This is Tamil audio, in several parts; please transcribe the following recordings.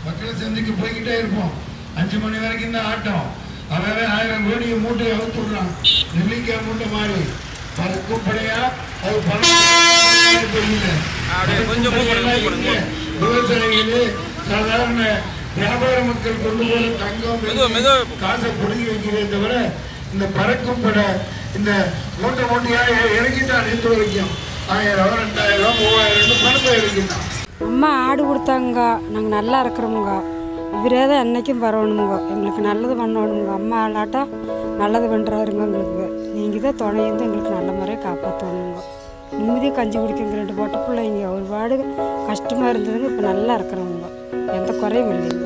மக்களை சந்திக்க போய்கிட்டே இருப்போம் அஞ்சு மணி வரைக்கும் தான் ஆட்டம் அவன் ஆயிரம் கோடியை மூட்டையை அவுத்து விடுறான் நெல்லிக்காய் மூட்டை மாதிரி பறக்கும் படையா அது பணம் தெரியல அப்படியே கொஞ்சம் move பண்ணுங்க, move பண்ணுங்க. விவசாயிகளே சாதாரண வியாபார மக்கள் கொண்டு போற தங்கம் மெதுவா, மெதுவா. காசை புடுங்கி வைக்கிறதே தவிர இந்த பறக்கும் படை இந்த மூட்டை மூட்டையா இ- இறக்கிட்டான் நேற்று வரைக்கும் ஆயிரம் ரூபா ரெண்டாயிரம் ரூபா மூவாயிரம் பணத்தை இறக்கிட்டான் அம்மா ஆடு கொடுத்தாங்க நாங்கள் நல்லா இருக்கிறோமுங்க இவரே தான் என்றைக்கும் வரணுமுங்க எங்களுக்கு நல்லது பண்ணணுமுங்க அம்மா ஆளாட்டம் நல்லது பண்ணுறாருங்க எங்களுக்கு நீங்கள் தான் துணையிருந்து எங்களுக்கு நல்ல முறையாக காப்பாற்றணுங்க நிம்மதியாக கஞ்சி குடிக்குங்க ரெண்டு பொட்ட பிள்ளைங்க ஒரு பாடு கஷ்டமாக இருந்ததுங்க இப்போ நல்லா இருக்கிறோமுங்க எந்த குறையும் இல்லைங்க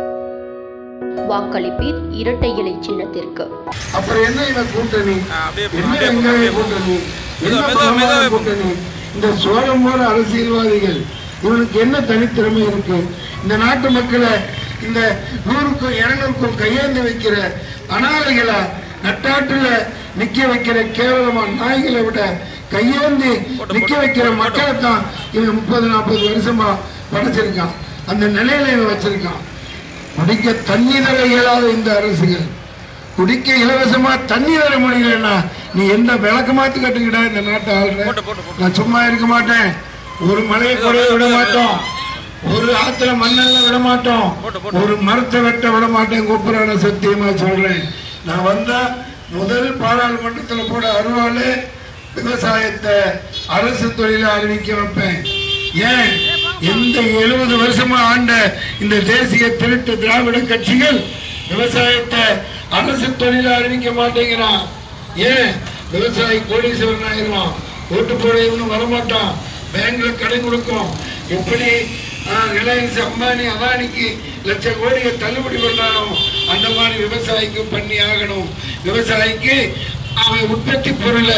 வாக்களிப்பீர் இரட்டை இலை சின்னத்திற்கு அப்புறம் என்ன இவன் கூட்டணி ஆ, அப்படியே போ, என்ன அப்படியே போ, வெங்காய அப்படியே போ. கூட்டணி மெதுவா, என்ன மெதுவா, பிரமாத மெதுவா போ. கூட்டணி இந்த சோழம் போல அரசியல்வாதிகள் இவனுக்கு என்ன தனித்திறமை இருக்கு இந்த நாட்டு மக்களை இந்த நூறுக்கும் இருநூறுக்கும் கையேந்தி வைக்கிற அனாதைகளா நட்டாட்டுல நிக்க வைக்கிற கேவலமா நாய்களை விட கையேந்தி நிக்க வைக்கிற மக்களை தான் இவன் முப்பது நாற்பது வருஷமா படைச்சிருக்கான் அந்த நிலையில இவன் வச்சிருக்கான் குடிக்க தண்ணி தர இயலாத இந்த அரசுகள் குடிக்க இலவசமா தண்ணி தர முடியலன்னா நீ என்ன விளக்க மாத்தி கட்டுக்கிட்டா இந்த நாட்டை ஆள்ற போட்டு, போட்டு, போட்டு. நான் சும்மா இருக்க மாட்டேன் ஒரு மலையை குறைய விட மாட்டோம் ஒரு ஆத்துல மண்ணெல்லாம் விட மாட்டோம் போட்டு, போட்டு. ஒரு மரத்தை வெட்ட விட மாட்டேன் கூப்பிடான சத்தியமா சொல்றேன் நான் வந்தா முதல் பாராளுமன்றத்துல போட அருவாளு விவசாயத்தை அரசு தொழில அறிவிக்க வைப்பேன் ஏன் எந்த எழுபது வருஷமா ஆண்ட இந்த தேசிய திருட்டு திராவிட கட்சிகள் விவசாயத்தை அரசு தொழில அறிவிக்க மாட்டேங்கிறான் ஏன் விவசாயி கோடீஸ்வரன் ஆயிடுவான் ஓட்டு போட இவனும் வரமாட்டான் பேங்க்ல கடன் கொடுக்கும் எப்படி ரிலையன்ஸ் அம்பானி அதானிக்கு லட்ச கோடியை தள்ளுபடி பண்ணானோ அந்த மாதிரி விவசாயிக்கு பண்ணி ஆகணும் விவசாயிக்கு அவன் உற்பத்தி பொருளை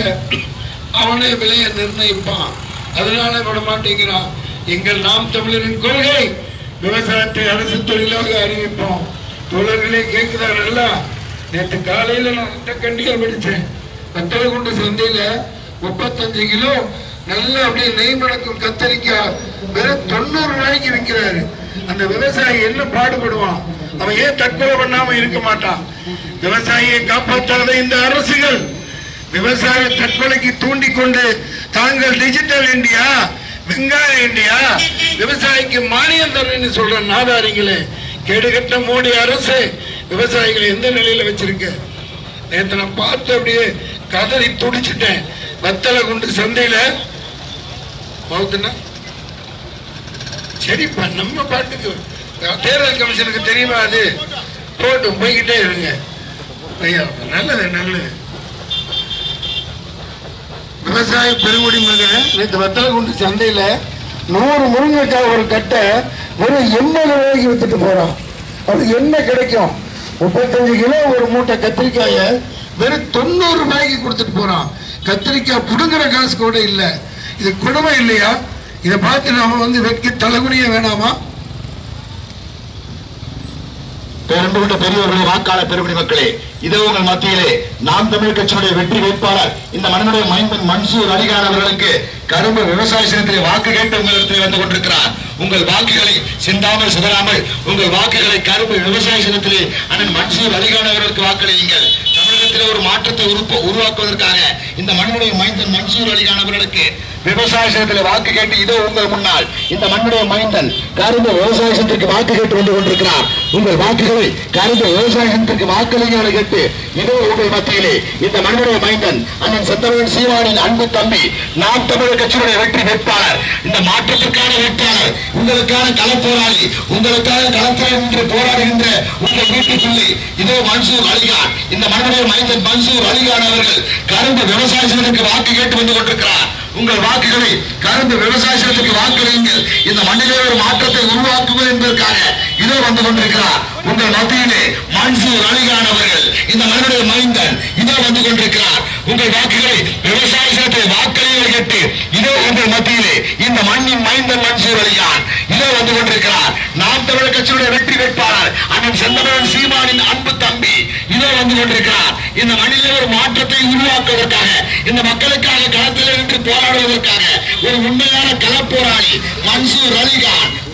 அவனே விலையை நிர்ணயிப்பான் அதனால விட மாட்டேங்கிறான் எங்கள் நாம் தமிழரின் கொள்கை விவசாயத்தை அரசு தொழிலாக அறிவிப்போம் தோழர்களே கேட்குதா நல்லா நேற்று காலையில நான் ரெட்ட கண்டிகள் படிச்சேன் கத்தலை கொண்ட சந்தையில முப்பத்தஞ்சு கிலோ நல்லா அப்படியே நெய் மணக்கும் கத்தரிக்காய் வெறும் தொண்ணூறு ரூபாய்க்கு விற்கிறாரு அந்த விவசாயி என்ன பாடுபடுவான் அவன் ஏன் தற்கொலை பண்ணாம இருக்க மாட்டான் விவசாயியை காப்பாற்றாத இந்த அரசுகள் விவசாய தற்கொலைக்கு தூண்டிக் கொண்டு தாங்கள் டிஜிட்டல் இந்தியா வெங்காய இந்தியா விவசாயிக்கு மானியம் தரேன்னு சொல்ற நாதாரிகளே கேடுகட்ட மோடி அரசு விவசாயிகளை எந்த நிலையில வச்சிருக்க நேற்று நான் பார்த்து அப்படியே கதறி துடிச்சிட்டேன் வத்தலை கொண்டு சந்தையில மவுத்துனா சரிப்பா நம்ம பாட்டுக்கு தேர்தல் கமிஷனுக்கு தெரியுமா அது போட்டு போய்கிட்டே இருங்க ஐயா நல்லது நல்லது விவசாய பெருங்குடி மகன் நேற்று வத்தலை கொண்டு சந்தையில நூறு முருங்கைக்காய் ஒரு கட்டை வெறும் எண்பது ரூபாய்க்கு வித்துட்டு போறான் அது என்ன கிடைக்கும் முப்பத்தஞ்சு கிலோ ஒரு மூட்டை கத்திரிக்காய வெறும் தொண்ணூறு ரூபாய்க்கு கொடுத்துட்டு போறான் கத்திரிக்காய் புடுங்குற காசு கூட இல்ல இது கொடுமை இல்லையா இதை பார்த்து நாம வந்து வெட்கி தலைகுனிய வேணாமா பேரன்பு கொண்ட பெரியவர்களே வாக்காளர் பெருமணி மக்களே இது உங்கள் மத்தியிலே நாம் தமிழ் கட்சியினுடைய வெற்றி வேட்பாளர் இந்த மண்ணுடைய மைந்தன் மன்சூர் அலிகான் அவர்களுக்கு கரும்பு விவசாய சின்னத்திலே வாக்கு கேட்டு உங்களிடத்தில் வந்து கொண்டிருக்கிறார் உங்கள் வாக்குகளை சிந்தாமல் சிதறாமல் உங்கள் வாக்குகளை கரும்பு விவசாய சின்னத்திலே அண்ணன் மன்சூர் அலிகான் அவர்களுக்கு வாக்களியுங்கள் தமிழகத்திலே ஒரு மாற்றத்தை உருப்ப- உருவாக்குவதற்காக இந்த மண்ணுடைய மைந்தன் மன்சூர் அலிகான் அவர்களுக்கு விவசாய சனத்திலே வாக்கு கேட்டு இதோ உங்கள் முன்னால் இந்த மண்ணுடைய மைந்தன் கரும்பு விவசாய சனத்திற்கு வாக்கு கேட்டு வந்து கொண்டிருக்கிறார் உங்கள் வாக்குகளை கரும்பு விவசாய சனத்திற்கு வாக்களிங்களை கேட்டு இதோ உங்கள் மத்தியிலே இந்த மண்ணுடைய மைந்தன் அண்ணன் செந்தமிழன் சீவானின் அன்பு தம்பி நாம் தமிழர் கட்சியுடைய வெற்றி வேட்பாளர் இந்த மாற்றத்திற்கான வேட்பாளர் உங்களுக்கான களப்போராளி உங்களுக்காக களத்தில் நின்று போராடுகின்ற உங்கள் வீட்டு பிள்ளை இதோ மன்சூர் அலிகான் இந்த மண்ணுடைய மைந்தன் மன்சூர் அலிகான் அவர்கள் கரும்பு விவசாய சனத்திற்கு வாக்கு கேட்டு வந்து கொண்டிருக்கிறார் உங்கள் வாக்குகளை கரும்பு விவசாய சனத்திற்கு வாக்களியுங்கள் இந்த மண்ணிலே ஒரு மாற்றத்தை உருவாக்குவது என்பதற்காக இதோ வந்து கொண்டிருக்கிறார் உங்கள் மத்தியிலே மன்சூர் அலிகான் அவர்கள் இந்த மண்ணுடைய மைந்தன் இதோ வந்து கொண்டிருக்கிறார் உங்கள் வாக்குகளை விவசாய சனத்தை வாக்களிகளை கேட்டு இதோ உங்கள் மத்தியிலே இந்த மண்ணின் மைந்தன் மன்சூர் அலிகான் இதோ வந்து கொண்டிருக்கிறார் நாம் தமிழர் கட்சியுடைய வெற்றி வேட்பாளர் அண்ணன் செந்தமிழன் சீமானின் அன்பு தம்பி இதோ வந்து கொண்டிருக்கிறார் இந்த மண்ணிலே ஒரு மாற்றத்தை உருவாக்குவதற்காக இந்த மக்களுக்காக களத்தில் நின்று போராடுவதற்காக ஒரு உண்மையான களப்போராளி மன்சூர் அலிகான்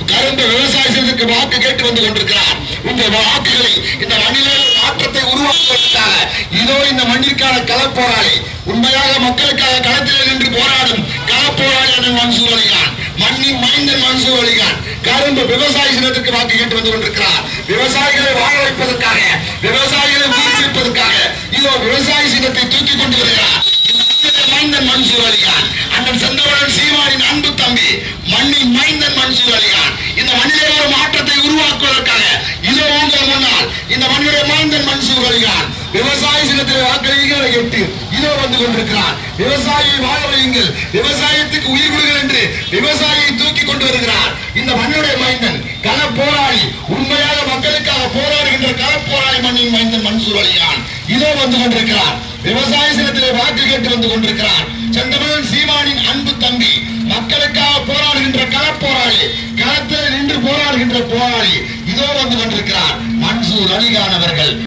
கரும்பு விவசாயத்திற்கு வாக்கு கேட்டு வந்து கொண்டிருக்கிறார் இந்த வாக்குகளை இந்த மண்ணிலே ஒரு மாற்றத்தை உருவாக்குவதற்காக இதோ இந்த மண்ணிற்கான களப்போராளி உண்மையாக மக்களுக்காக களத்தில் நின்று போராடும் களப்போராளி அண்ணன் மன்சூர் அலிகான் மண்ணின் மைந்தன் மன்சூர் அலிகான் கரும்பு விவசாய சின்னத்திற்கு வாக்கு கேட்டு வந்து கொண்டிருக்கிறார் விவசாயிகளை வாழ வைப்பதற்காக விவசாயிகளை ஊக்குவிப்பதற்காக இதோ விவசாய சின்னத்தை தூக்கி கொண்டு வருகிறார் இந்த மண்ணிலே மைந்தன் மன்சூர் அலிகான் அண்ணன் செந்தவரன் சீமானின் அன்பு தம்பி மண்ணின் மைந்தன் மன்சூர் அலிகான் இந்த மண்ணிலே ஒரு மாற்றத்தை உருவாக்குவதற்காக இதோ உங்கள் முன்னால் இந்த மண்ணுடைய மைந்தன் மன்சூர் அலிகான் விவசாய சின்னத்தில் வாக்களியுங்கள் எட்டு இதோ வந்து கொண்டிருக்கிறார் விவசாயியை வாழ வையுங்கள் விவசாயத்துக்கு உயிர் கொடுங்கள் என்று விவசாயியை தூக்கி கொண்டு வருகிறார் இந்த மண்ணுடைய மைந்தன் கள போராளி உண்மையாக மக்களுக்காக போராடுகின்ற கள போராளி மண்ணின் மைந்தன் மன்சூர் அலிகான் இதோ வந்து கொண்டிருக்கிறார் விவசாய சின்னத்திலே வாக்கு கேட்டு வந்து கொண்டிருக்கிறார் செந்தமிழன் சீமானின் அன்பு தம்பி மக்களுக்காக போராடுகின்ற களப்போராளி களத்தில் நின்று போராடுகின்ற போராளி இதோ வந்து கொண்டிருக்கிறார் மன்சூர் அலிகான் அவர்கள்